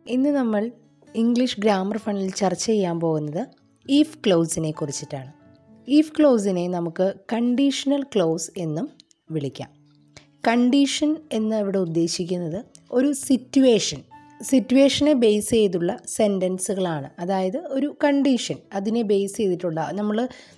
ഇന്ന് നമ്മൾ English grammar ഫണ്ടിൽ ചർച്ച ചെയ്യാൻ പോകുന്നത് ഈഫ് ക്ലോസിനെ കുറിച്ചിട്ടാണ് ഈഫ് ക്ലോസിനെ നമുക്ക് കണ്ടീഷണൽ ക്ലോസ് എന്നും വിളിക്കാം കണ്ടീഷൻ എന്ന് ഇവിടെ ഉദ്ദേശിക്കുന്നത് ഒരു സിറ്റുവേഷൻ സിറ്റുവേഷനെ ബേസ് ചെയ്തുള്ള സെൻറ്റൻസുകളാണ് അതായത് ഒരു കണ്ടീഷൻ അതിനെ ബേസ് ചെയ്തിട്ടുള്ള നമ്മൾ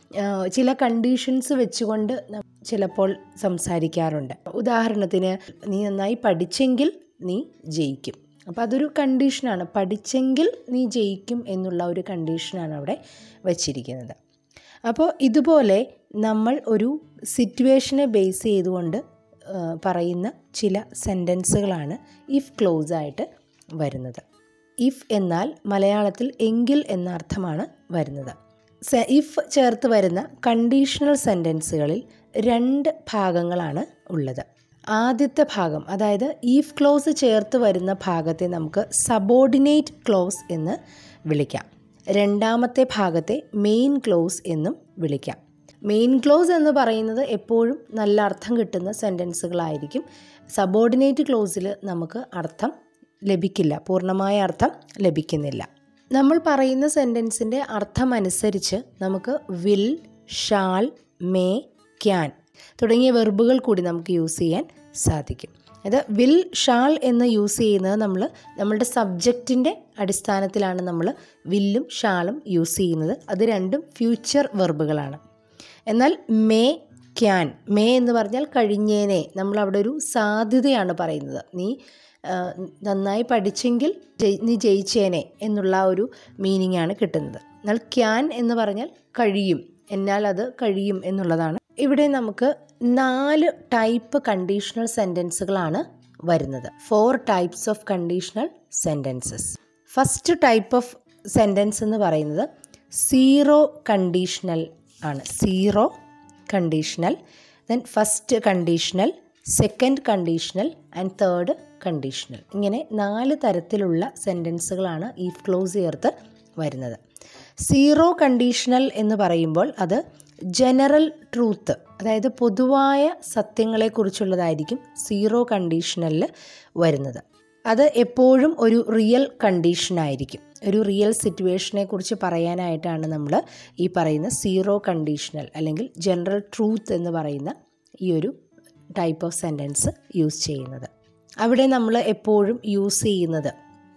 ചില കണ്ടീഷൻസ് വെച്ചുകൊണ്ട് ന- ചിലപ്പോൾ സംസാരിക്കാറുണ്ട് ഉദാഹരണത്തിന് നീ നന്നായി പഠിച്ചെങ്കിൽ നീ ജയിക്കും അപ്പോൾ അതൊരു കണ്ടീഷനാണ് പഠിച്ചെങ്കിൽ നീ ജയിക്കും എന്നുള്ള ഒരു കണ്ടീഷനാണ് അവിടെ വച്ചിരിക്കുന്നത് അപ്പോൾ ഇതുപോലെ നമ്മൾ ഒരു സിറ്റുവേഷനെ ബേസ് ചെയ്തുകൊണ്ട് ആ, പറയുന്ന ചില സെൻറ്റൻസുകളാണ് ഇഫ് ക്ലോസ് ആയിട്ട് വരുന്നത് ഇഫ് എന്നാൽ മലയാളത്തിൽ എങ്കിൽ എന്ന അർത്ഥമാണ് വരുന്നത് സെ- ഇഫ് ചേർത്ത് വരുന്ന കണ്ടീഷണൽ സെൻറ്റൻസുകളിൽ രണ്ട് ഭാഗങ്ങളാണ് ഉള്ളത് ആദ്യത്തെ ഭാഗം അതായത് ഈഫ് ക്ലോസ് ചേർത്ത് വരുന്ന ഭാഗത്തെ നമുക്ക് സബോർഡിനേറ്റ് ക്ലോസ് എന്ന് വിളിക്കാം രണ്ടാമത്തെ ഭാഗത്തെ മെയിൻ ക്ലോസ് എന്നും വിളിക്കാം മെയിൻ ക്ലോസ് എന്ന് പറയുന്നത് എപ്പോഴും നല്ല അർത്ഥം കിട്ടുന്ന സെൻറ്റൻസുകളായിരിക്കും സബോർഡിനേറ്റ് ക്ലോസിൽ നമുക്ക് അർത്ഥം ലഭിക്കില്ല പൂർണ്ണമായ അർത്ഥം ലഭിക്കുന്നില്ല നമ്മൾ പറയുന്ന സെൻറ്റൻസിൻ്റെ അർത്ഥം അനുസരിച്ച് നമുക്ക് വിൽ ഷാൾ മേ ക്യാൻ തുടങ്ങിയ വെർബുകൾ കൂടി നമുക്ക് യൂസ് ചെയ്യാൻ സാധിക്കും അത് വിൽ ഷാൾ എന്ന് യൂസ് ചെയ്യുന്നത് നമ്മൾ നമ്മളുടെ സബ്ജക്റ്റിൻ്റെ അടിസ്ഥാനത്തിലാണ് നമ്മൾ വില്ലും ഷാളും യൂസ് ചെയ്യുന്നത് അത് രണ്ടും ഫ്യൂച്ചർ വെർബുകളാണ് എന്നാൽ മേ ക്യാൻ മേ എന്ന് പറഞ്ഞാൽ കഴിഞ്ഞേനെ നമ്മൾ അവിടെ ഒരു സാധ്യതയാണ് പറയുന്നത് നീ ആ, നന്നായി പഠിച്ചെങ്കിൽ ജയി- നീ ജയിച്ചേനെ എന്നുള്ള ആ ഒരു മീനിങ് ആണ് കിട്ടുന്നത് എന്നാൽ ക്യാൻ എന്ന് പറഞ്ഞാൽ കഴിയും എന്നാൽ അത് കഴിയും എന്നുള്ളതാണ് ഇവിടെ നമുക്ക് നാല് ടൈപ്പ് കണ്ടീഷണൽ സെൻറ്റൻസുകളാണ് വരുന്നത് four types of conditional sentences first type of sentence എന്ന് പറയുന്നത് സീറോ കണ്ടീഷണൽ ആണ് zero conditional then first conditional second conditional and third conditional ഇങ്ങനെ നാല് തരത്തിലുള്ള സെൻറ്റൻസുകളാണ് ഈ ക്ലോസ് ചേർത്ത് വരുന്നത് സീറോ കണ്ടീഷണൽ എന്ന് പറയുമ്പോൾ അത് ജനറൽ ട്രൂത്ത് അതായത് പൊതുവായ സത്യങ്ങളെക്കുറിച്ചുള്ളതായിരിക്കും സീറോ കണ്ടീഷണലിൽ വരുന്നത് അത് എപ്പോഴും ഒരു റിയൽ കണ്ടീഷനായിരിക്കും ഒരു റിയൽ സിറ്റുവേഷനെ കുറിച്ച് പറയാനായിട്ടാണ് നമ്മൾ ഈ പറയുന്ന സീറോ കണ്ടീഷണൽ അല്ലെങ്കിൽ ജനറൽ ട്രൂത്ത് എന്ന് പറയുന്ന ഈ ഒരു ടൈപ്പ് ഓഫ് സെൻറ്റൻസ് യൂസ് ചെയ്യുന്നത് അവിടെ നമ്മൾ എപ്പോഴും യൂസ് ചെയ്യുന്നത്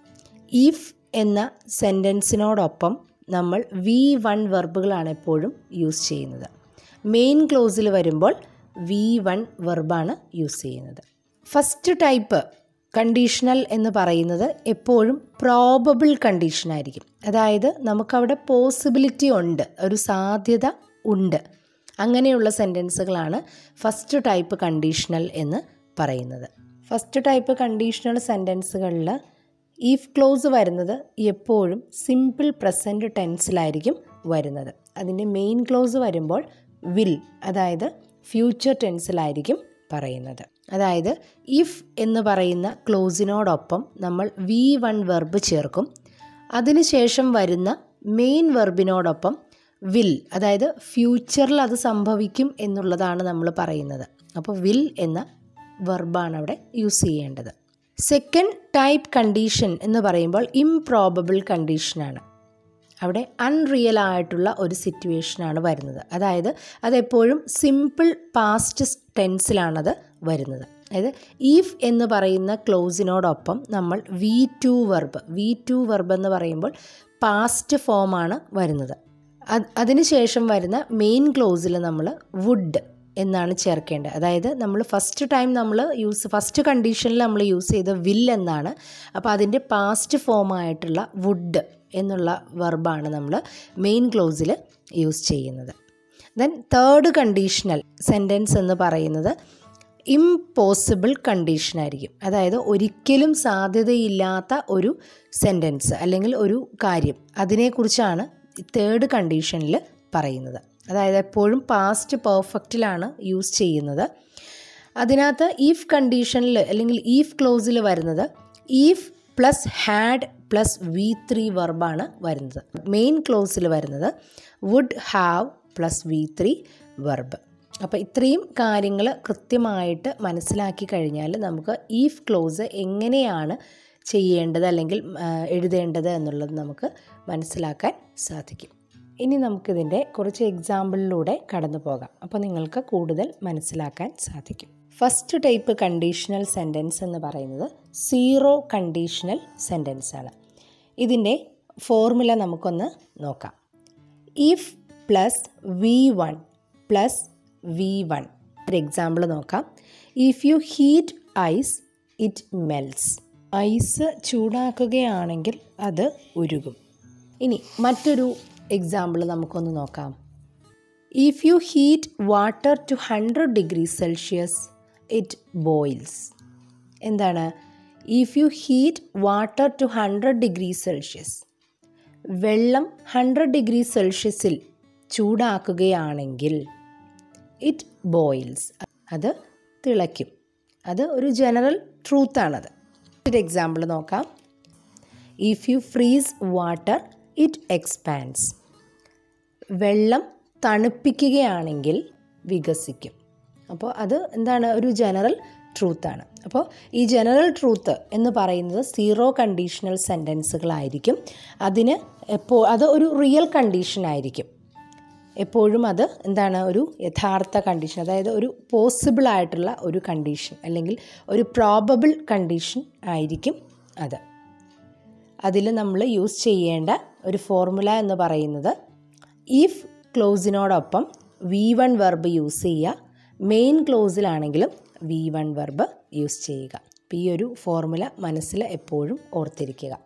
ഇഫ് എന്ന സെൻറ്റൻസിനോടൊപ്പം നമ്മൾ വി വൺ വെർബുകളാണ് എപ്പോഴും യൂസ് ചെയ്യുന്നത് മെയിൻ ക്ലോസിൽ വരുമ്പോൾ വി വൺ വെർബാണ് യൂസ് ചെയ്യുന്നത് ഫസ്റ്റ് ടൈപ്പ് കണ്ടീഷണൽ എന്ന് പറയുന്നത് എപ്പോഴും പ്രോബബിൾ കണ്ടീഷൻ ആയിരിക്കും അതായത് നമുക്കവിടെ പോസിബിലിറ്റി ഉണ്ട് ഒരു സാധ്യത ഉണ്ട് അങ്ങനെയുള്ള സെൻറ്റൻസുകളാണ് ഫസ്റ്റ് ടൈപ്പ് കണ്ടീഷണൽ എന്ന് പറയുന്നത് ഫസ്റ്റ് ടൈപ്പ് കണ്ടീഷണൽ സെൻറ്റൻസുകളിൽ ഈഫ് ക്ലോസ് വരുന്നത് എപ്പോഴും സിമ്പിൾ പ്രസൻറ്റ് ടെൻസിലായിരിക്കും വരുന്നത് അതിൻ്റെ മെയിൻ ക്ലോസ് വരുമ്പോൾ വിൽ അതായത് ഫ്യൂച്ചർ ടെൻസിലായിരിക്കും പറയുന്നത് അതായത് ഇഫ് എന്ന് പറയുന്ന ക്ലോസിനോടൊപ്പം നമ്മൾ വി വൺ വെർബ് ചേർക്കും അതിനുശേഷം വരുന്ന മെയിൻ വെർബിനോടൊപ്പം വിൽ അതായത് ഫ്യൂച്ചറിൽ അത് സംഭവിക്കും എന്നുള്ളതാണ് നമ്മൾ പറയുന്നത് അപ്പോൾ വിൽ എന്ന വെർബാണ് അവിടെ യൂസ് ചെയ്യേണ്ടത് സെക്കൻഡ് ടൈപ്പ് കണ്ടീഷൻ എന്ന് പറയുമ്പോൾ ഇംപ്രോബബിൾ കണ്ടീഷനാണ് അവിടെ അൺറിയൽ ആയിട്ടുള്ള ഒരു സിറ്റുവേഷനാണ് വരുന്നത് അതായത് അതെപ്പോഴും സിമ്പിൾ പാസ്റ്റ് ടെൻസിലാണത് വരുന്നത് അതായത് ഈഫ് എന്ന് പറയുന്ന ക്ലോസിനോടൊപ്പം നമ്മൾ V two verb V two verb എന്ന് പറയുമ്പോൾ പാസ്റ്റ് ഫോമാണ് വരുന്നത് അത് അതിനുശേഷം വരുന്ന മെയിൻ ക്ലോസിൽ നമ്മൾ വുഡ് എന്നാണ് ചേർക്കേണ്ടത് അതായത് നമ്മൾ ഫസ്റ്റ് ടൈം നമ്മൾ യൂസ് ഫസ്റ്റ് കണ്ടീഷനിൽ നമ്മൾ യൂസ് ചെയ്ത വിൽ എന്നാണ് അപ്പോൾ അതിൻ്റെ പാസ്റ്റ് ഫോമായിട്ടുള്ള വുഡ് എന്നുള്ള വെർബാണ് നമ്മൾ മെയിൻ ക്ലോസിൽ യൂസ് ചെയ്യുന്നത് ദെൻ തേർഡ് കണ്ടീഷണൽ സെൻറ്റൻസ് എന്ന് പറയുന്നത് ഇംപോസിബിൾ കണ്ടീഷൻ ആയിരിക്കും അതായത് ഒരിക്കലും സാധ്യതയില്ലാത്ത ഒരു സെൻറ്റൻസ് അല്ലെങ്കിൽ ഒരു കാര്യം അതിനെക്കുറിച്ചാണ് തേർഡ് കണ്ടീഷനിൽ പറയുന്നത് അതായത് എപ്പോഴും പാസ്റ്റ് പെർഫെക്റ്റിലാണ് യൂസ് ചെയ്യുന്നത് അതിനകത്ത് ഈഫ് കണ്ടീഷനിൽ അല്ലെങ്കിൽ ഈഫ് ക്ലോസിൽ വരുന്നത് if plus had plus V three വെർബാണ് വരുന്നത് മെയിൻ ക്ലോസിൽ വരുന്നത് would have plus V three verb അപ്പോൾ ഇത്രയും കാര്യങ്ങൾ കൃത്യമായിട്ട് മനസ്സിലാക്കി കഴിഞ്ഞാൽ നമുക്ക് ഈഫ് ക്ലോസ് എങ്ങനെയാണ് ചെയ്യേണ്ടത് അല്ലെങ്കിൽ ആ, എഴുതേണ്ടത് എന്നുള്ളത് നമുക്ക് മനസ്സിലാക്കാൻ സാധിക്കും ഇനി നമുക്കിതിൻ്റെ കുറച്ച് എക്സാമ്പിളിലൂടെ കടന്നു പോകാം അപ്പോൾ നിങ്ങൾക്ക് കൂടുതൽ മനസ്സിലാക്കാൻ സാധിക്കും ഫസ്റ്റ് ടൈപ്പ് കണ്ടീഷണൽ സെൻറ്റൻസ് എന്ന് പറയുന്നത് സീറോ കണ്ടീഷണൽ സെൻറ്റൻസ് ആണ് ഇതിൻ്റെ ഫോർമുല നമുക്കൊന്ന് നോക്കാം if plus V one plus V one ഒരു എക്സാമ്പിൾ നോക്കാം if you heat ice it melts ice ചൂടാക്കുകയാണെങ്കിൽ അത് ഉരുകും ഇനി മറ്റൊരു എക്സാമ്പിൾ നമുക്കൊന്ന് നോക്കാം if you heat water to hundred degree Celsius it boils എന്താണ് if you heat water to hundred degree Celsius വെള്ളം ഹൺഡ്രഡ് ഡിഗ്രി സെൽഷ്യസിൽ ചൂടാക്കുകയാണെങ്കിൽ ഇറ്റ് ബോയിൽസ് അത് തിളയ്ക്കും അത് ഒരു ജനറൽ ട്രൂത്താണത് ഒരു എക്സാമ്പിൾ നോക്കാം if you freeze water it expanse വെള്ളം തണുപ്പിക്കുകയാണെങ്കിൽ വികസിക്കും അപ്പോൾ അത് എന്താണ് ഒരു ജനറൽ ട്രൂത്താണ് അപ്പോൾ ഈ ജനറൽ ട്രൂത്ത് എന്ന് പറയുന്നത് സീറോ കണ്ടീഷണൽ സെൻറ്റൻസുകളായിരിക്കും അതിന് എപ്പോൾ അത് ഒരു റിയൽ കണ്ടീഷൻ ആയിരിക്കും എപ്പോഴും അത് എന്താണ് ഒരു യഥാർത്ഥ കണ്ടീഷൻ അതായത് ഒരു പോസിബിൾ ആയിട്ടുള്ള ഒരു കണ്ടീഷൻ അല്ലെങ്കിൽ ഒരു പ്രോബബിൾ കണ്ടീഷൻ ആയിരിക്കും അത് അതിൽ നമ്മൾ യൂസ് ചെയ്യേണ്ട ഒരു ഫോർമുല എന്ന് പറയുന്നത് ഇഫ് ക്ലോസിനോടൊപ്പം വി വൺ വെർബ് യൂസ് ചെയ്യുക മെയിൻ ക്ലോസിലാണെങ്കിലും വി വൺ വെർബ് യൂസ് ചെയ്യുക അപ്പോൾ ഈ ഒരു ഫോർമുല മനസ്സിൽ എപ്പോഴും ഓർത്തിരിക്കുക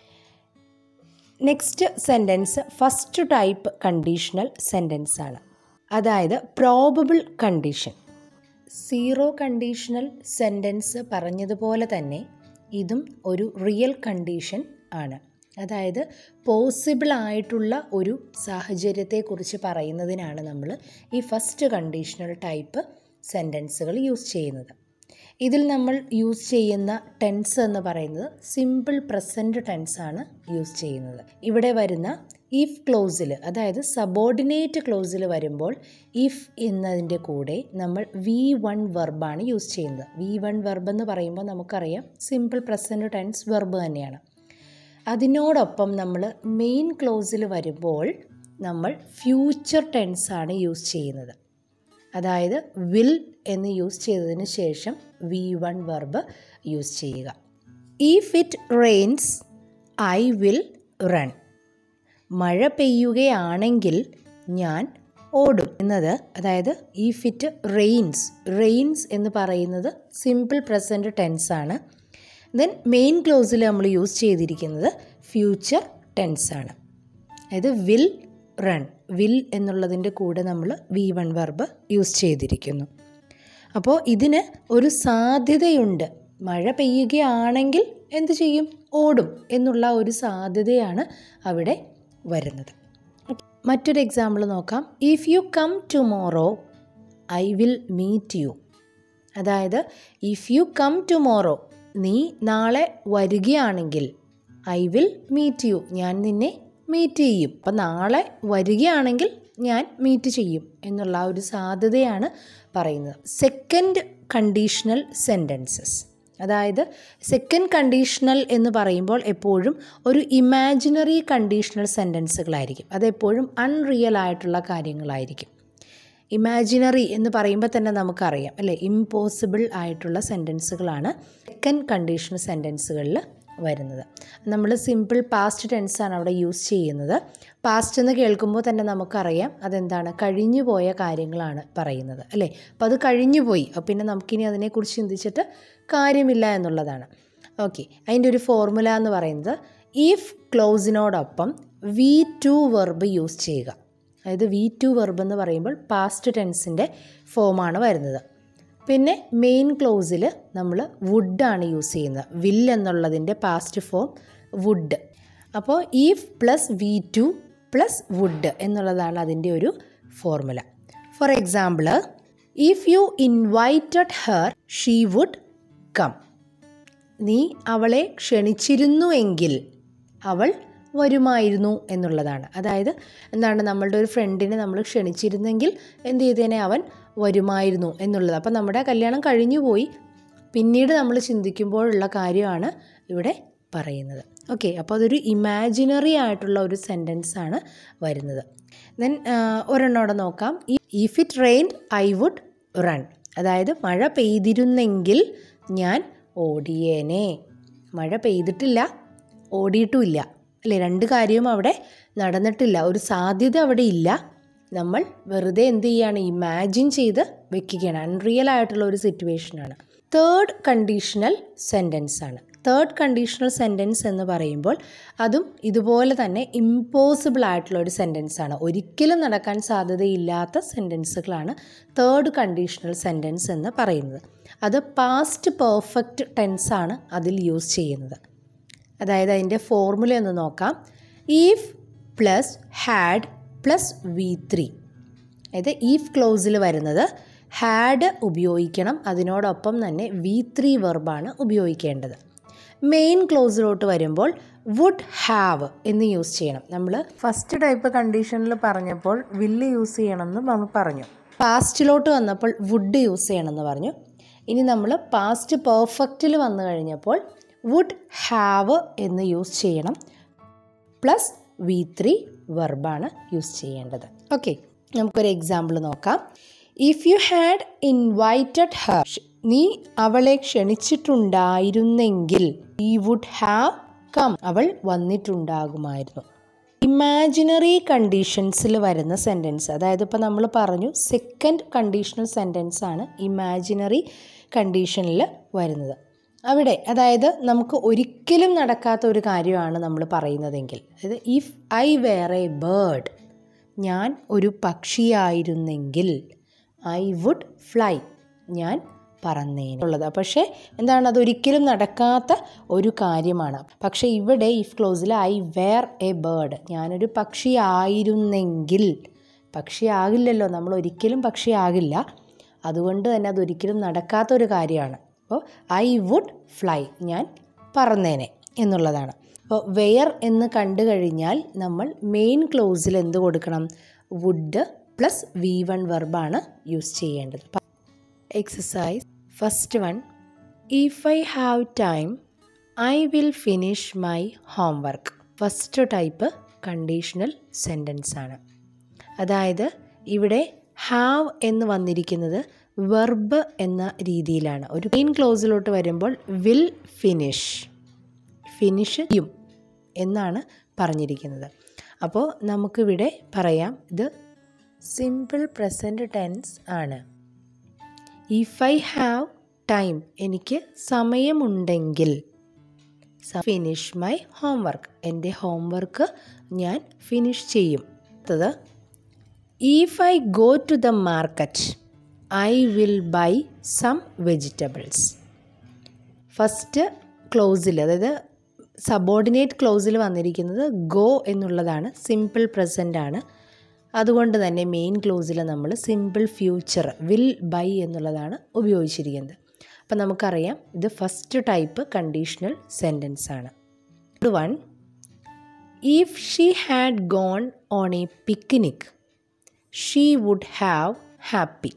next sentence first type conditional sentence ആണ് അതായത് probable condition zero conditional sentence പറഞ്ഞതുപോലെ തന്നെ ഇതും ഒരു റിയൽ കണ്ടീഷൻ ആണ് അതായത് പോസിബിൾ ആയിട്ടുള്ള ഒരു സാഹചര്യത്തെക്കുറിച്ച് പറയുന്നതിനാണ് നമ്മൾ ഈ ഫസ്റ്റ് കണ്ടീഷണൽ ടൈപ്പ് സെൻറ്റൻസുകൾ യൂസ് ചെയ്യുന്നത് ഇതിൽ നമ്മൾ യൂസ് ചെയ്യുന്ന ടെൻസ് എന്ന് പറയുന്നത് സിമ്പിൾ പ്രസൻറ്റ് ടെൻസ് ആണ് യൂസ് ചെയ്യുന്നത് ഇവിടെ വരുന്ന ഇഫ് ക്ലോസിൽ അതായത് സബോർഡിനേറ്റ് ക്ലോസിൽ വരുമ്പോൾ ഇഫ് എന്നതിൻ്റെ കൂടെ നമ്മൾ വി വൺ വെർബാണ് യൂസ് ചെയ്യുന്നത് വി വൺ വെർബ് എന്ന് പറയുമ്പോൾ നമുക്കറിയാം സിമ്പിൾ പ്രസൻറ്റ് ടെൻസ് വെർബ് തന്നെയാണ് അതിനോടൊപ്പം നമ്മൾ മെയിൻ ക്ലോസിൽ വരുമ്പോൾ നമ്മൾ ഫ്യൂച്ചർ ടെൻസ് ആണ് യൂസ് ചെയ്യുന്നത് അതായത് വിൽ എന്ന് യൂസ് ചെയ്തതിന് ശേഷം വി വൺ വെർബ് യൂസ് ചെയ്യുക if it rains I will run മഴ പെയ്യുകയാണെങ്കിൽ ഞാൻ ഓടും എന്നത് അതായത് ഇഫ് ഇറ്റ് റെയിൻസ് റെയിൻസ് എന്ന് പറയുന്നത് സിമ്പിൾ പ്രസൻറ്റ് ടെൻസ് ആണ് ദെൻ മെയിൻ ക്ലോസിൽ നമ്മൾ യൂസ് ചെയ്തിരിക്കുന്നത് ഫ്യൂച്ചർ ടെൻസ് ആണ് അതായത് വിൽ റൺ വിൽ എന്നുള്ളതിൻ്റെ കൂടെ നമ്മൾ വി വൺ വെർബ് യൂസ് ചെയ്തിരിക്കുന്നു അപ്പോൾ ഇതിന് ഒരു സാധ്യതയുണ്ട് മഴ പെയ്യുകയാണെങ്കിൽ എന്ത് ചെയ്യും ഓടും എന്നുള്ള ഒരു സാധ്യതയാണ് അവിടെ വരുന്നത് മറ്റൊരു എക്സാമ്പിൾ നോക്കാം if you come tomorrow I will meet you അതായത് ഇഫ് യു കം ടുമോറോ നീ നാളെ വരികയാണെങ്കിൽ ഐ വിൽ മീറ്റ് യു ഞാൻ നിന്നെ മീറ്റ് ചെയ്യും അപ്പം നാളെ വരികയാണെങ്കിൽ ഞാൻ മീറ്റ് ചെയ്യും എന്നുള്ള ആ ഒരു സാധ്യതയാണ് പറയുന്നത് സെക്കൻഡ് കണ്ടീഷണൽ സെൻറ്റൻസസ് അതായത് സെക്കൻഡ് കണ്ടീഷണൽ എന്ന് പറയുമ്പോൾ എപ്പോഴും ഒരു ഇമാജിനറി കണ്ടീഷണൽ സെൻറ്റൻസുകളായിരിക്കും അതെപ്പോഴും അൺറിയൽ ആയിട്ടുള്ള കാര്യങ്ങളായിരിക്കും ഇമാജിനറി എന്ന് പറയുമ്പോൾ തന്നെ നമുക്കറിയാം അല്ലേ ഇമ്പോസിബിൾ ആയിട്ടുള്ള സെൻറ്റൻസുകളാണ് സെക്കൻഡ് കണ്ടീഷണൽ സെൻറ്റൻസുകളിൽ വരുന്നത് നമ്മൾ സിമ്പിൾ പാസ്റ്റ് ടെൻസാണ് അവിടെ യൂസ് ചെയ്യുന്നത് പാസ്റ്റ് എന്ന് കേൾക്കുമ്പോൾ തന്നെ നമുക്കറിയാം അതെന്താണ് കഴിഞ്ഞു പോയ കാര്യങ്ങളാണ് പറയുന്നത് അല്ലേ അപ്പോൾ അത് കഴിഞ്ഞു പോയി അപ്പോൾ പിന്നെ നമുക്കിനി അതിനെക്കുറിച്ച് ചിന്തിച്ചിട്ട് കാര്യമില്ല എന്നുള്ളതാണ് ഓക്കെ അതിൻ്റെ ഒരു ഫോർമുല എന്ന് പറയുന്നത് ഇഫ് ക്ലോസിനോടൊപ്പം വി ടു വെർബ് യൂസ് ചെയ്യുക അതായത് വി ടു വെർബ് എന്ന് പറയുമ്പോൾ പാസ്റ്റ് ടെൻസിൻ്റെ ഫോമാണ് വരുന്നത് പിന്നെ മെയിൻ ക്ലോസിൽ നമ്മൾ വുഡാണ് യൂസ് ചെയ്യുന്നത് വിൽ എന്നുള്ളതിൻ്റെ പാസ്റ്റ് ഫോം വുഡ് അപ്പോൾ if plus V two plus would എന്നുള്ളതാണ് അതിൻ്റെ ഒരു formula for example if you invited her she would come നീ അവളെ ക്ഷണിച്ചിരുന്നുവെങ്കിൽ അവൾ വരുമായിരുന്നു എന്നുള്ളതാണ് അതായത് എന്താണ് നമ്മളുടെ ഒരു ഫ്രണ്ടിനെ നമ്മൾ ക്ഷണിച്ചിരുന്നെങ്കിൽ എന്ത് ചെയ്തേനെ അവൻ വരുമായിരുന്നു എന്നുള്ളത് അപ്പം നമ്മുടെ കല്യാണം കഴിഞ്ഞു പോയി പിന്നീട് നമ്മൾ ചിന്തിക്കുമ്പോഴുള്ള കാര്യമാണ് ഇവിടെ പറയുന്നത് ഓക്കെ അപ്പോൾ അതൊരു ഇമാജിനറി ആയിട്ടുള്ള ഒരു സെൻറ്റൻസ് ആണ് വരുന്നത് ദെൻ ഒരെണ്ണോടെ നോക്കാം if it rain I would run അതായത് മഴ പെയ്തിരുന്നെങ്കിൽ ഞാൻ ഓടിയേനെ മഴ പെയ്തിട്ടില്ല ഓടിയിട്ടുമില്ല അല്ലേ രണ്ട് കാര്യവും അവിടെ നടന്നിട്ടില്ല ഒരു സാധ്യത അവിടെ ഇല്ല നമ്മൾ വെറുതെ എന്ത് ചെയ്യാണ് ഇമാജിൻ ചെയ്ത് വെക്കുകയാണ് അൺറിയൽ ആയിട്ടുള്ള ഒരു സിറ്റുവേഷനാണ് തേർഡ് കണ്ടീഷണൽ സെൻറ്റൻസ് ആണ് തേർഡ് കണ്ടീഷണൽ സെൻറ്റൻസ് എന്ന് പറയുമ്പോൾ അതും ഇതുപോലെ തന്നെ ഇമ്പോസിബിൾ ആയിട്ടുള്ള ഒരു സെൻറ്റൻസ് ആണ് ഒരിക്കലും നടക്കാൻ സാധ്യതയില്ലാത്ത സെൻറ്റൻസുകളാണ് തേർഡ് കണ്ടീഷണൽ സെൻറ്റൻസ് എന്ന് പറയുന്നത് അത് പാസ്റ്റ് പെർഫെക്റ്റ് ടെൻസ് ആണ് അതിൽ യൂസ് ചെയ്യുന്നത് അതായത് അതിൻ്റെ ഫോർമുല ഒന്ന് നോക്കാം if plus had plus V three അതായത് ഈഫ് ക്ലോസിൽ വരുന്നത് ഹാഡ് ഉപയോഗിക്കണം അതിനോടൊപ്പം തന്നെ വി ത്രീ വെർബാണ് ഉപയോഗിക്കേണ്ടത് മെയിൻ ക്ലോസിലോട്ട് വരുമ്പോൾ വുഡ് ഹാവ് എന്ന് യൂസ് ചെയ്യണം നമ്മൾ ഫസ്റ്റ് ടൈപ്പ് കണ്ടീഷനിൽ പറഞ്ഞപ്പോൾ വില്ല് യൂസ് ചെയ്യണമെന്ന് നമ്മൾ പറഞ്ഞു പാസ്റ്റിലോട്ട് വന്നപ്പോൾ വുഡ് യൂസ് ചെയ്യണമെന്ന് പറഞ്ഞു ഇനി നമ്മൾ പാസ്റ്റ് പെർഫെക്റ്റിൽ വന്നു കഴിഞ്ഞപ്പോൾ വുഡ് ഹാവ് എന്ന് യൂസ് ചെയ്യണം പ്ലസ് വി ത്രീ വെർബാണ് യൂസ് ചെയ്യേണ്ടത് ഓക്കെ നമുക്കൊരു എക്സാമ്പിൾ നോക്കാം if you had invited her നീ അവളെ ക്ഷണിച്ചിട്ടുണ്ടായിരുന്നെങ്കിൽ ഈ വുഡ് ഹാവ് കം അവൾ വന്നിട്ടുണ്ടാകുമായിരുന്നു ഇമാജിനറി കണ്ടീഷൻസിൽ വരുന്ന സെൻറ്റൻസ് അതായത് ഇപ്പോൾ നമ്മൾ പറഞ്ഞു സെക്കൻഡ് കണ്ടീഷണൽ സെൻറ്റൻസ് ആണ് ഇമാജിനറി കണ്ടീഷനിൽ വരുന്നത് അവിടെ അതായത് നമുക്ക് ഒരിക്കലും നടക്കാത്ത ഒരു കാര്യമാണ് നമ്മൾ പറയുന്നതെങ്കിൽ അതായത് if I were a bird ഞാൻ ഒരു പക്ഷിയായിരുന്നെങ്കിൽ ഐ വുഡ് ഫ്ലൈ ഞാൻ പറന്നേനുള്ളത് പക്ഷേ എന്താണ് അതൊരിക്കലും നടക്കാത്ത ഒരു കാര്യമാണ് പക്ഷേ ഇവിടെ ഇഫ് ക്ലോസിൽ ഐ വേർ എ ബേർഡ് ഞാനൊരു പക്ഷിയായിരുന്നെങ്കിൽ പക്ഷിയാകില്ലല്ലോ നമ്മൾ ഒരിക്കലും പക്ഷിയാകില്ല അതുകൊണ്ട് തന്നെ അതൊരിക്കലും നടക്കാത്ത ഒരു കാര്യമാണ് അപ്പോൾ ഐ വുഡ് ഫ്ലൈ ഞാൻ പറന്നേനെ എന്നുള്ളതാണ് അപ്പോൾ വെയർ എന്ന് കണ്ടു കഴിഞ്ഞാൽ നമ്മൾ മെയിൻ ക്ലോസിൽ എന്ത് കൊടുക്കണം വുഡ് പ്ലസ് വി വൺ വെർബാണ് യൂസ് ചെയ്യേണ്ടത് exercise first one if I have time I will finish my homework first type conditional sentence ആണ് അതായത് ഇവിടെ ഹാവ് എന്ന് വന്നിരിക്കുന്നത് വെർബ് എന്ന രീതിയിലാണ് ഒരു മെയിൻ ക്ലോസിലോട്ട് വരുമ്പോൾ വിൽ ഫിനിഷ് ഫിനിഷ് യും എന്നാണ് പറഞ്ഞിരിക്കുന്നത് അപ്പോൾ നമുക്കിവിടെ പറയാം ഇത് സിമ്പിൾ പ്രസൻറ്റ് ടെൻസ് ആണ് ഇഫ് ഐ ഹാവ് ടൈം എനിക്ക് സമയമുണ്ടെങ്കിൽ ഫിനിഷ് മൈ ഹോംവർക്ക് എൻ്റെ ഹോംവർക്ക് ഞാൻ ഫിനിഷ് ചെയ്യും അടുത്തത് if I go to the market I will buy some vegetables first ക്ലോസിൽ അതായത് സബോർഡിനേറ്റ് ക്ലോസിൽ വന്നിരിക്കുന്നത് ഗോ എന്നുള്ളതാണ് സിമ്പിൾ പ്രസൻ്റ് ആണ് അതുകൊണ്ട് തന്നെ മെയിൻ ക്ലോസിൽ നമ്മൾ സിമ്പിൾ ഫ്യൂച്ചർ വിൽ ബൈ എന്നുള്ളതാണ് ഉപയോഗിച്ചിരിക്കുന്നത് അപ്പം നമുക്കറിയാം ഇത് ഫസ്റ്റ് ടൈപ്പ് കണ്ടീഷണൽ സെൻറ്റൻസ് ആണ് one if she had gone on a picnic she would have happy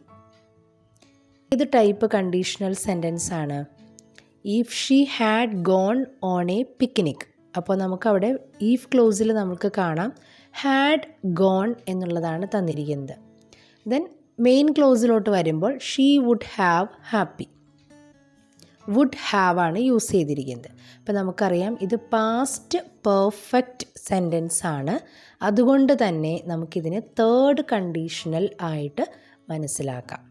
ഇത് ടൈപ്പ് കണ്ടീഷണൽ സെൻറ്റൻസ് ആണ് if she had gone on a picnic അപ്പോൾ നമുക്കവിടെ ഈഫ് ക്ലോസിൽ നമുക്ക് കാണാം ഹാഡ് ഗോൺ എന്നുള്ളതാണ് തന്നിരിക്കുന്നത് ദെൻ മെയിൻ ക്ലോസിലോട്ട് വരുമ്പോൾ she would have happy would have ആണ് യൂസ് ചെയ്തിരിക്കുന്നത് അപ്പോൾ നമുക്കറിയാം ഇത് പാസ്റ്റ് പെർഫെക്റ്റ് സെൻറ്റൻസ് ആണ് അതുകൊണ്ട് തന്നെ നമുക്കിതിനെ തേർഡ് കണ്ടീഷണൽ ആയിട്ട് മനസ്സിലാക്കാം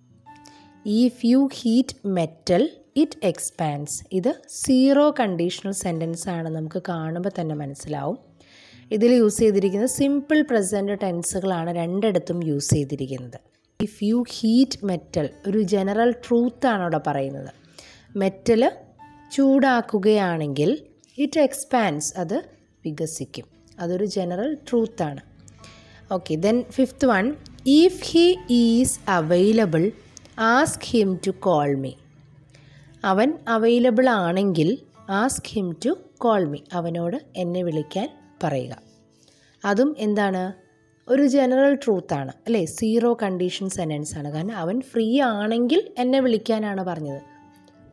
if you heat metal it expands ഇത് സീറോ കണ്ടീഷണൽ സെൻറ്റൻസ് ആണ് നമുക്ക് കാണുമ്പോൾ തന്നെ മനസ്സിലാവും ഇതിൽ യൂസ് ചെയ്തിരിക്കുന്നത് സിമ്പിൾ പ്രസൻറ്റ് ടെൻസുകളാണ് രണ്ടിടത്തും യൂസ് ചെയ്തിരിക്കുന്നത് ഇഫ് യു ഹീറ്റ് മെറ്റൽ ഒരു ജനറൽ ട്രൂത്താണ് അവിടെ പറയുന്നത് മെറ്റൽ ചൂടാക്കുകയാണെങ്കിൽ ഇറ്റ് എക്സ്പാൻസ് അത് വികസിക്കും അതൊരു ജനറൽ ട്രൂത്താണ് okay then fifth one if he is available ask him to call me അവൻ അവൈലബിൾ ആണെങ്കിൽ ask him to call me അവനോട് എന്നെ വിളിക്കാൻ പറയുക അതും എന്താണ് ഒരു ജനറൽ ട്രൂത്താണ് അല്ലേ സീറോ കണ്ടീഷൻ സെൻറ്റൻസ് ആണ് കാരണം അവൻ ഫ്രീ ആണെങ്കിൽ എന്നെ വിളിക്കാനാണ് പറഞ്ഞത്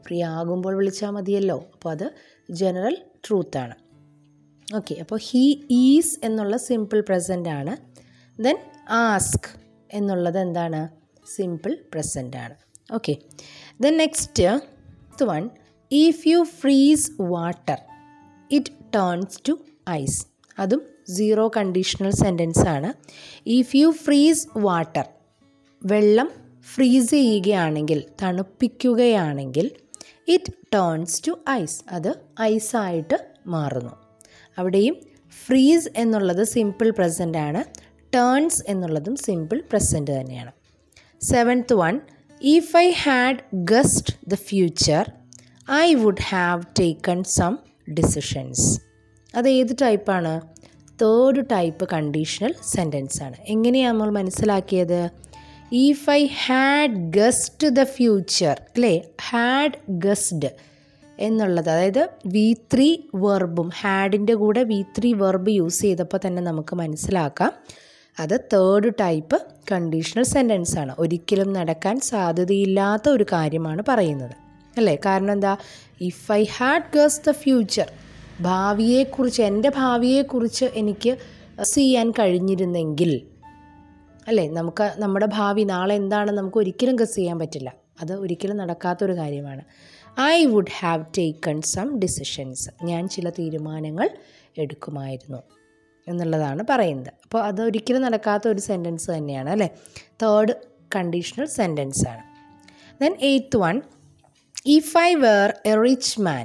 ഫ്രീ ആകുമ്പോൾ വിളിച്ചാൽ മതിയല്ലോ അപ്പോൾ അത് ജനറൽ ട്രൂത്താണ് ഓക്കെ അപ്പോൾ ഹീ ഈസ് എന്നുള്ള സിമ്പിൾ പ്രസൻ്റ് ആണ് ദെൻ ആസ്ക് എന്നുള്ളത് എന്താണ് സിമ്പിൾ പ്രസൻ്റ് ആണ് okay then next one if you freeze water it turns to ice അതും സീറോ കണ്ടീഷണൽ സെൻറ്റൻസ് ആണ് ഇഫ് യു ഫ്രീസ് വാട്ടർ വെള്ളം ഫ്രീസ് ചെയ്യുകയാണെങ്കിൽ തണുപ്പിക്കുകയാണെങ്കിൽ ഇറ്റ് ടേൺസ് ടു ഐസ് അത് ഐസായിട്ട് മാറുന്നു അവിടെയും ഫ്രീസ് എന്നുള്ളത് സിമ്പിൾ പ്രസൻ്റ് ആണ് ടേൺസ് എന്നുള്ളതും സിമ്പിൾ പ്രസൻറ്റ് തന്നെയാണ് seventh one if I had guessed the future I would have taken some decisions അത് ഏത് ടൈപ്പാണ് തേർഡ് ടൈപ്പ് കണ്ടീഷണൽ സെൻറ്റൻസ് ആണ് എങ്ങനെയാണ് നമ്മൾ മനസ്സിലാക്കിയത് if I had guessed the future അല്ലേ ഹാഡ് ഗസ്ഡ് എന്നുള്ളത് അതായത് വി ത്രീ വെർബും ഹാഡിൻ്റെ കൂടെ വി ത്രീ വെർബ് യൂസ് ചെയ്തപ്പോൾ തന്നെ നമുക്ക് മനസ്സിലാക്കാം അത് തേർഡ് ടൈപ്പ് കണ്ടീഷണൽ സെൻറ്റൻസ് ആണ് ഒരിക്കലും നടക്കാൻ സാധ്യതയില്ലാത്ത ഒരു കാര്യമാണ് പറയുന്നത് അല്ലേ കാരണം എന്താ if I had guess the future ഭാവിയെക്കുറിച്ച് എൻ്റെ ഭാവിയെക്കുറിച്ച് എനിക്ക് ചെയ്യാൻ കഴിഞ്ഞിരുന്നെങ്കിൽ അല്ലേ നമുക്ക് നമ്മുടെ ഭാവി നാളെ എന്താണെന്ന് നമുക്ക് ഒരിക്കലും ഗസ് ചെയ്യാൻ പറ്റില്ല അത് ഒരിക്കലും നടക്കാത്തൊരു കാര്യമാണ് I would have taken some decisions ഞാൻ ചില തീരുമാനങ്ങൾ എടുക്കുമായിരുന്നു എന്നുള്ളതാണ് പറയുന്നത് അപ്പോൾ അത് ഒരിക്കലും നടക്കാത്ത ഒരു സെൻറ്റൻസ് തന്നെയാണ് അല്ലേ തേർഡ് കണ്ടീഷണൽ സെൻറ്റൻസ് ആണ് then eighth one if I were a rich man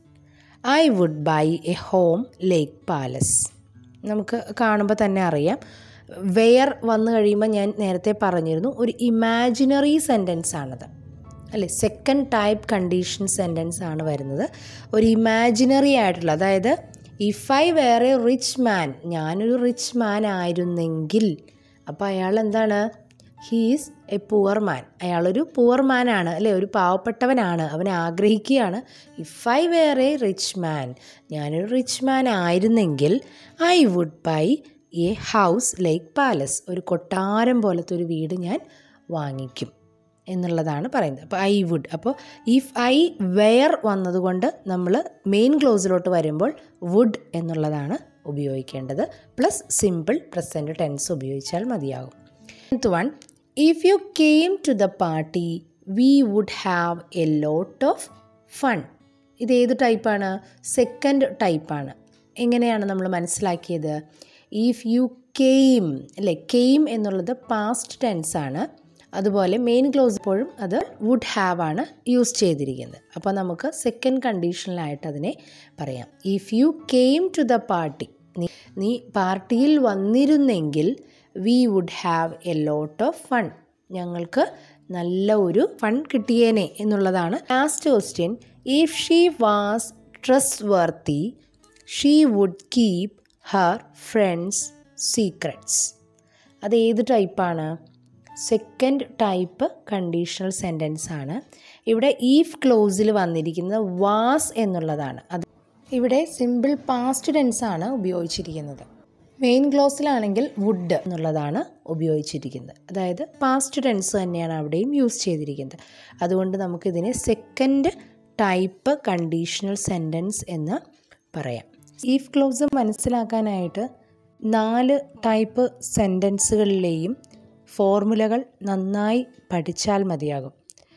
I would buy a home like palace നമുക്ക് കാണുമ്പോൾ തന്നെ അറിയാം വെയർ വന്നു കഴിയുമ്പോൾ ഞാൻ നേരത്തെ പറഞ്ഞിരുന്നു ഒരു ഇമാജിനറി സെൻറ്റൻസ് ആണത് അല്ലേ സെക്കൻഡ് ടൈപ്പ് കണ്ടീഷൻ സെൻറ്റൻസ് ആണ് വരുന്നത് ഒരു ഇമാജിനറി ആയിട്ടുള്ള അതായത് if I were rich man ഞാനൊരു റിച്ച് മാൻ ആയിരുന്നെങ്കിൽ അപ്പോൾ അയാൾ എന്താണ് ഹീസ് എ പുവർ മാൻ അയാളൊരു പുവർ മാനാണ് അല്ലേ ഒരു പാവപ്പെട്ടവനാണ് അവൻ ആഗ്രഹിക്കുകയാണ് if I were rich man ഞാനൊരു റിച്ച് മാൻ ആയിരുന്നെങ്കിൽ I would buy a house like palace ഒരു കൊട്ടാരം പോലത്തെ ഒരു വീട് ഞാൻ വാങ്ങിക്കും എന്നുള്ളതാണ് പറയുന്നത് അപ്പോൾ ഐ വുഡ് അപ്പോൾ ഇഫ് ഐ വെയർ വന്നതുകൊണ്ട് നമ്മൾ മെയിൻ ക്ലോസിലോട്ട് വരുമ്പോൾ വുഡ് എന്നുള്ളതാണ് ഉപയോഗിക്കേണ്ടത് പ്ലസ് സിമ്പിൾ പ്രസൻറ്റ് ടെൻസ് ഉപയോഗിച്ചാൽ മതിയാകും one if you came to the party we would have a lot of fun ഇത് ഏത് ടൈപ്പാണ് സെക്കൻഡ് ടൈപ്പാണ് എങ്ങനെയാണ് നമ്മൾ മനസ്സിലാക്കിയത് ഇഫ് യു കെയിം അല്ലേ കെയിം എന്നുള്ളത് പാസ്റ്റ് ടെൻസ് ആണ് അതുപോലെ മെയിൻ ക്ലോസ് ഇപ്പോഴും അത് വുഡ് ഹാവ് ആണ് യൂസ് ചെയ്തിരിക്കുന്നത് അപ്പോൾ നമുക്ക് സെക്കൻഡ് കണ്ടീഷനിലായിട്ട് അതിനെ പറയാം if you came to the party നീ നീ പാർട്ടിയിൽ വന്നിരുന്നെങ്കിൽ we would have a lot of fun ഞങ്ങൾക്ക് നല്ല ഒരു ഫൺ കിട്ടിയേനെ എന്നുള്ളതാണ് last question if she was trustworthy she would keep her friends secrets അത് ഏത് ടൈപ്പാണ് സെക്കൻഡ് ടൈപ്പ് കണ്ടീഷണൽ സെൻറ്റൻസ് ആണ് ഇവിടെ ഈഫ് ക്ലോസിൽ വന്നിരിക്കുന്നത് വാസ് എന്നുള്ളതാണ് അത് ഇവിടെ സിമ്പിൾ പാസ്റ്റ് ടെൻസ് ആണ് ഉപയോഗിച്ചിരിക്കുന്നത് മെയിൻ ക്ലോസിലാണെങ്കിൽ വുഡ് എന്നുള്ളതാണ് ഉപയോഗിച്ചിരിക്കുന്നത് അതായത് പാസ്റ്റ് ടെൻസ് തന്നെയാണ് അവിടെയും യൂസ് ചെയ്തിരിക്കുന്നത് അതുകൊണ്ട് നമുക്കിതിനെ സെക്കൻഡ് ടൈപ്പ് കണ്ടീഷണൽ സെൻറ്റൻസ് എന്ന് പറയാം ഈഫ് ക്ലോസ് മനസ്സിലാക്കാനായിട്ട് നാല് ടൈപ്പ് സെൻറ്റൻസുകളിലെയും ഫോർമുലകൾ നന്നായി പഠിച്ചാൽ മതിയാകും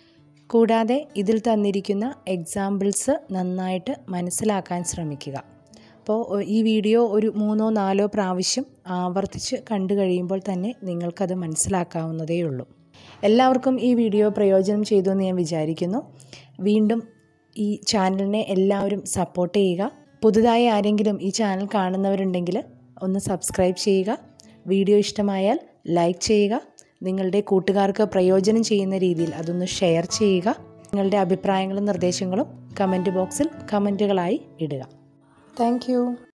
കൂടാതെ ഇതിൽ തന്നിരിക്കുന്ന എക്സാമ്പിൾസ് നന്നായിട്ട് മനസ്സിലാക്കാൻ ശ്രമിക്കുക അപ്പോൾ ഈ വീഡിയോ ഒരു മൂന്നോ നാലോ പ്രാവശ്യം ആവർത്തിച്ച് കണ്ടു കഴിയുമ്പോൾ തന്നെ നിങ്ങൾക്കത് മനസ്സിലാക്കാവുന്നതേ ഉള്ളൂ എല്ലാവർക്കും ഈ വീഡിയോ പ്രയോജനം ചെയ്തു എന്ന് ഞാൻ വിചാരിക്കുന്നു വീണ്ടും ഈ ചാനലിനെ എല്ലാവരും സപ്പോർട്ട് ചെയ്യുക പുതുതായി ആരെങ്കിലും ഈ ചാനൽ കാണുന്നവരുണ്ടെങ്കിൽ ഒന്ന് സബ്സ്ക്രൈബ് ചെയ്യുക വീഡിയോ ഇഷ്ടമായാൽ ലൈക്ക് ചെയ്യുക നിങ്ങളുടെ കൂട്ടുകാർക്ക് പ്രയോജനം ചെയ്യുന്ന രീതിയിൽ അതൊന്ന് ഷെയർ ചെയ്യുക നിങ്ങളുടെ അഭിപ്രായങ്ങളും നിർദ്ദേശങ്ങളും കമൻറ്റ് ബോക്സിൽ കമൻറ്റുകളായി ഇടുക താങ്ക്